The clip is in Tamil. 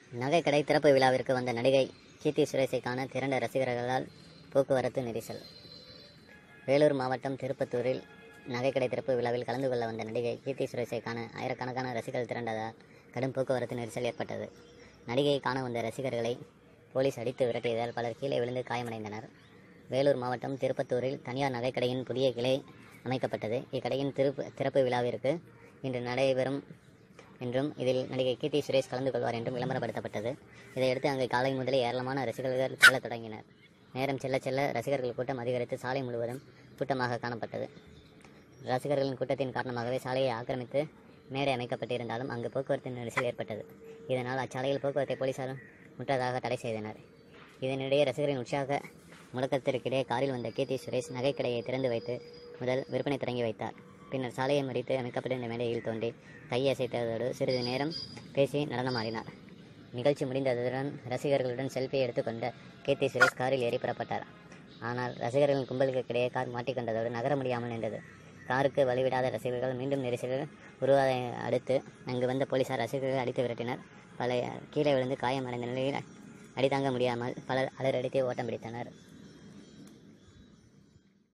நகைக்கடை திறப்பு விழாவிற்கு வந்த நடிகை கீர்த்தி சுரேஷை காண திரண்ட ரசிகர்களால் போக்குவரத்து நெரிசல் வேலூர் மாவட்டம் திருப்பத்தூரில் நகைக்கடை திறப்பு விழாவில் கலந்து கொள்ள வந்த நடிகை கீர்த்தி சுரேஷை காண ஆயிரக்கணக்கான ரசிகர்கள் திரண்டதால் கடும் போக்குவரத்து நெரிசல் ஏற்பட்டது நடிகையை காண வந்த ரசிகர்களை போலீஸ் அடித்து விரட்டியதால் பலர் கீழே விழுந்து காயமடைந்தனர் வேலூர் மாவட்டம் திருப்பத்தூரில் தனியார் நகைக்கடையின் புதிய கிளை அமைக்கப்பட்டது இக்கடையின் திருப்பு திறப்பு விழாவிற்கு இன்று நடைபெறும் என்றும் இதில் நடிகை கீர்த்தி சுரேஷ் கலந்து கொள்வார் என்றும் விளம்பரப்படுத்தப்பட்டது இதையடுத்து அங்கு காலை முதலே ஏராளமான ரசிகர்கள் செல்லத் தொடங்கினர் நேரம் செல்ல செல்ல ரசிகர்கள் கூட்டம் அதிகரித்து சாலை முழுவதும் கூட்டமாக காணப்பட்டது ரசிகர்களின் கூட்டத்தின் காரணமாகவே சாலையை ஆக்கிரமித்து மேடை அமைக்கப்பட்டிருந்தாலும் அங்கு போக்குவரத்து நெரிசல் ஏற்பட்டது இதனால் அச்சாலையில் போக்குவரத்தை போலீசார் முற்றதாக தடை செய்தனர் இதனிடையே ரசிகரின் உற்சாக முழக்கத்திற்கிடையே காரில் வந்த கீர்த்தி சுரேஷ் நகைக்கடையை திறந்து வைத்து முதல் விற்பனை தொடங்கி வைத்தார் பின்னர் சாலையை மறித்து அமைக்கப்பட்டிருந்த மேடையில் தோன்றி கையை அசைத்ததோடு சிறிது நேரம் பேசி நடனமாடினார் நிகழ்ச்சி முடிந்ததுடன் ரசிகர்களுடன் செல்ஃபி எடுத்துக்கொண்ட கீர்த்தி சுரேஷ் காரில் ஏறி புறப்பட்டார் ஆனால் ரசிகர்களின் கும்பலுக்கு இடையே கார் மாட்டிக்கொண்டதோடு நகர முடியாமல் நின்றது காருக்கு வழிவிடாத ரசிகர்கள் மீண்டும் நெரிசல் உருவாதை அடுத்து அங்கு வந்த போலீசார் ரசிகர்களை அடித்து விரட்டினர் பல கீழே விழுந்து காயமடைந்த நிலையில் அடித்தாங்க முடியாமல் பலர் அலறடித்து ஓட்டம் பிடித்தனர்